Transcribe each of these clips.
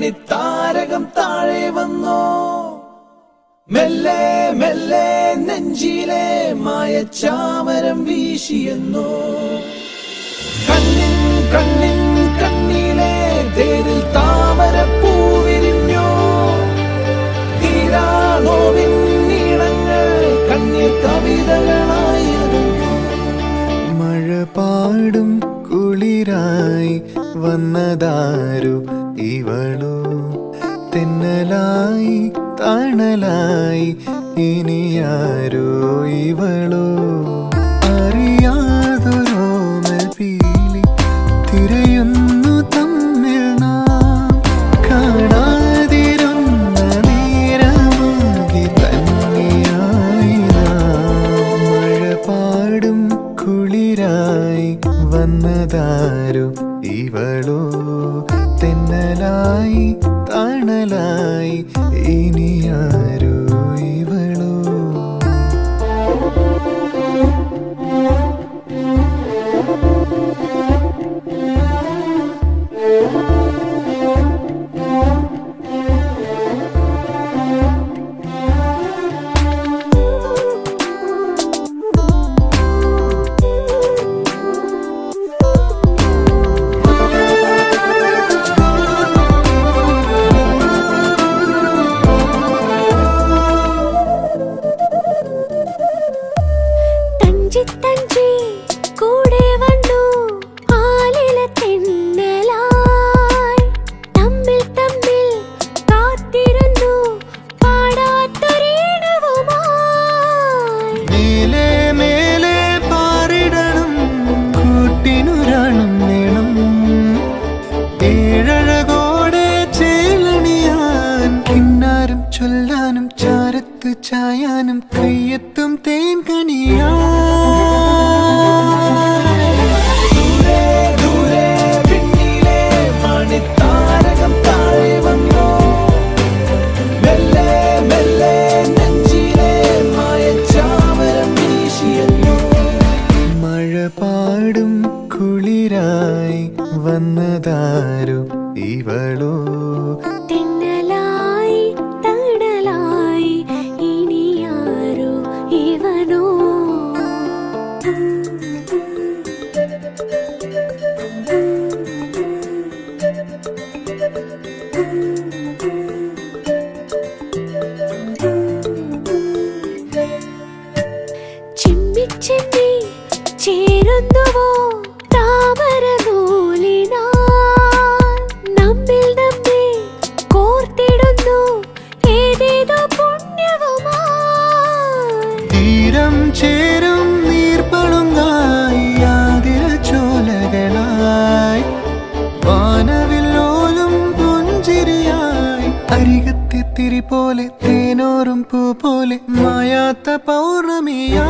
മണിത്താരകം താഴെ വന്നോ മെല്ലെ മെല്ലെ നെഞ്ചിലെ മായച്ചാമരം വീശിയെന്നോ കണ്ണിൻ കണ്ണിൻ കണ്ണിലെ തേരിൽ താമര പൂവിരിഞ്ഞോ തീരാ നോവിൻ നീളങ്ങൾ കണ്ണീർ കവിതകളായി അകന്നു മഴ പാടും കുളിരായി വന്നതാരു ഇവളോ തെന്നലായി തണലായി ഇനിയാരോ ഇവളോ അറിയാതൊരോമൽ പീലി തിരയുന്നു തമ്മിൽ നാം കാണാതിരുന്ന നേരമാകി തന്നെയായി നാം മഴ പാടും കുളിരായി വന്നതാരോ ഇവളോ തെന്നലായി തണലായി ഇനിയാരോ ഇവളോ തഞ്ചി തഞ്ചി കൂടെ വന്നു ആലില തെന്നലായി തമ്മിൽ തമ്മിൽ കാത്തിരുന്നു പാടാത്തൊരീണവുമായി മേലെ മേലെ പാറിടണം കൂട്ടിനുരാണം വേണം ഏഴഴകോടെ ചേലണിയാൻ കിന്നാരം ചൊല്ലാനും ചാരത്ത് ചായാനും കയ്യെത്തും തേൻ കണിയാ ദൂരെ ദൂരെ പിന്നിലെ മണിത്താരകം താഴെ വന്നോ മെല്ലെ മെല്ലെ നെഞ്ചിലെ മായച്ചാമരം വീശിയെന്നോ മഴ പാടും കുളിരായി വന്നതാരോ ഇവളോ തെന്നലായി തണലായി ഇനിയാരോ ഇവനോ ചിമ്മി ചിമ്മി ചേരുന്നുവോ താമര നൂലിനാൽ നമ്മിൽ നമ്മെ കോർത്തിടുന്നു ഏതേതോ പുണ്യവുമായി തീരം ചേരും നീർപ്പളുങ്കായി ആതിര ചോലകളായി വാനവില്ലോലും പുഞ്ചിരിയായി അരികത്തെ തിരി പോലെ തേനോറും പൂ പോലെ മായാത്ത പൗർണമിയായി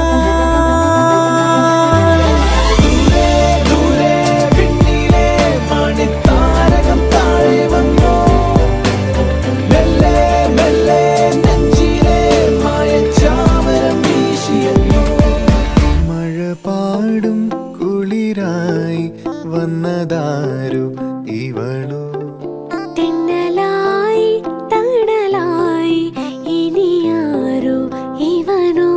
ദൂരെ ദൂരെ പിന്നിലെ മണിത്താരകം താഴെ വന്നോ മെല്ലെ മെല്ലെ നെഞ്ചിലെ മായച്ചാമരം വീശിയെന്നോ മഴ പാടും കുളിരായി വന്നതാരു ഇവളോ തെന്നലായി തണലായി ഇനിയാരോ ഇവനോ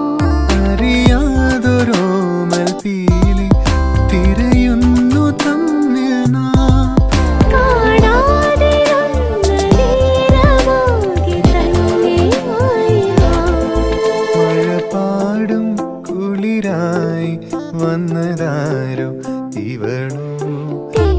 അറിയാതൊരോമൽ പീലി തിരയുന്നു തമ്മിൽ നാം കാണാതിരുന്ന നേരമാകെ തന്നെയായി നാം. മഴ പാടും കുളിരായി വന്നതാരോ ഇവളോ തേ